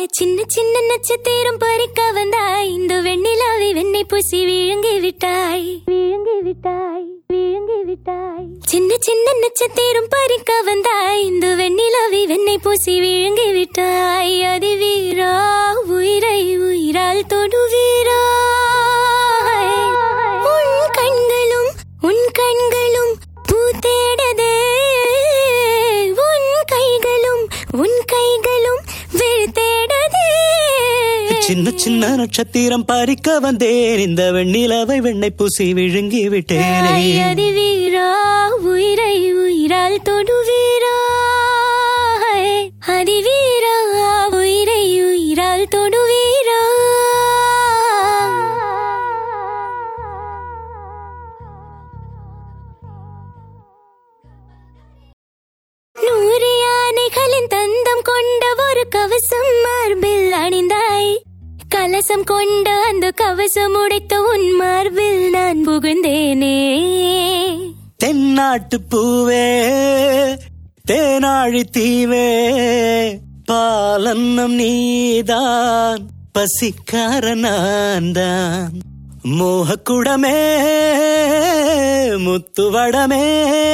சின்ன சின்ன நட்சத்திரம் பறிக்க வந்தாய் இந்த வெண்ணிலாவை வெண்ணை பூசி விழுங்கி விட்டாய் விழுங்கி விட்டாய் விழுங்கி விட்டாய் சின்ன சின்ன நட்சத்திரம் பறிக்க வந்தாய் இந்த வெண்ணிலாவை வெண்ணை பூசி விழுங்கி விட்டாய் அது வீரா உயிரை உயிரால் தொடுவீரா உன் கண்களும் உன் கண்களும் பூ தேடதே உன் கைகளும் உன் கைகளும் விழ் தேடதே சின்ன சின்ன நட்சத்திரம் பறிக்க வந்தேன் இந்த வெண்ணிலவை வெண்ணை பூசி விழுங்கி விட்டேனே அதி வீரா உயிரை உயிரால் தொடுவீரா அதி வீரா உயிரை உயிரால் தொடுவீரா நூறு யானைகளின் தந்தம் கொண்ட ஒரு கவசம் மார்பில் அணிந்தாய் கலசம் கொண்ட அந்த கவசம் உடைத்த உன் மார்பில் நான் புகுந்தேனே தென்னாட்டு பூவே தேனாழி தீவே பாலன்னம் நீதான் பசிக்கார நான்தான் மோகக்குடமே முத்துவடமே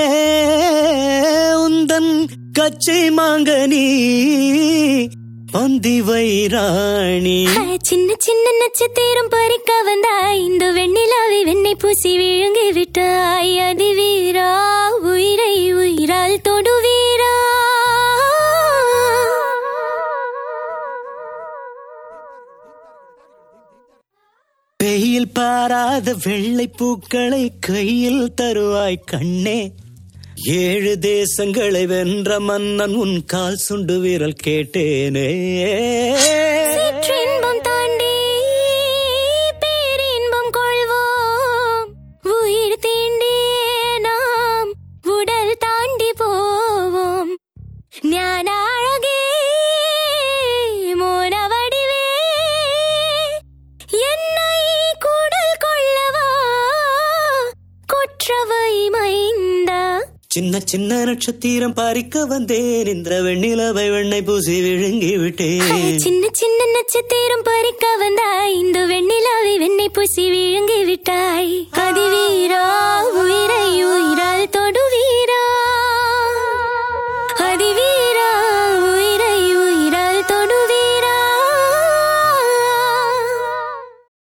உந்தன் கச்சை மாங்கனி பந்தி வைராணி ஆ, சின்ன சின்ன நட்சத்திரம் பறிக்க வந்தாய் இந்த வெண்ணிலாவை வெண்ணை பூசி விழுங்கி விட்டாய் அதி வீரா உயிரை உயிரால் தொடுவீரா வெயில் பாராத வெள்ளை பூக்களை கையில் தருவாய் கண்ணே ஏழு தேசங்களை வென்ற மன்னன் உன் கால் சுண்டு விரல் கேட்டேனே சிற்றின்பம் தாண்டி பேரின்பம் கொள்வோம் உயிர் தீண்டி நாம் உடல் தாண்டி போவோம் ஞான அழகே மோன வடிவே என்னை கூடல் கொள்ளவா கொற்றவை மைந்தா சின்ன சின்ன நட்சத்திரம் பறிக்க வந்தேன் இந்த வெண்ணிலவை வெண்ணை பூசி விழுங்கி விட்டேன் சின்ன சின்ன நட்சத்திரம் பறிக்க வந்தாய் இந்த வெண்ணிலாவை வெண்ணை பூசி விழுங்கி விட்டாய்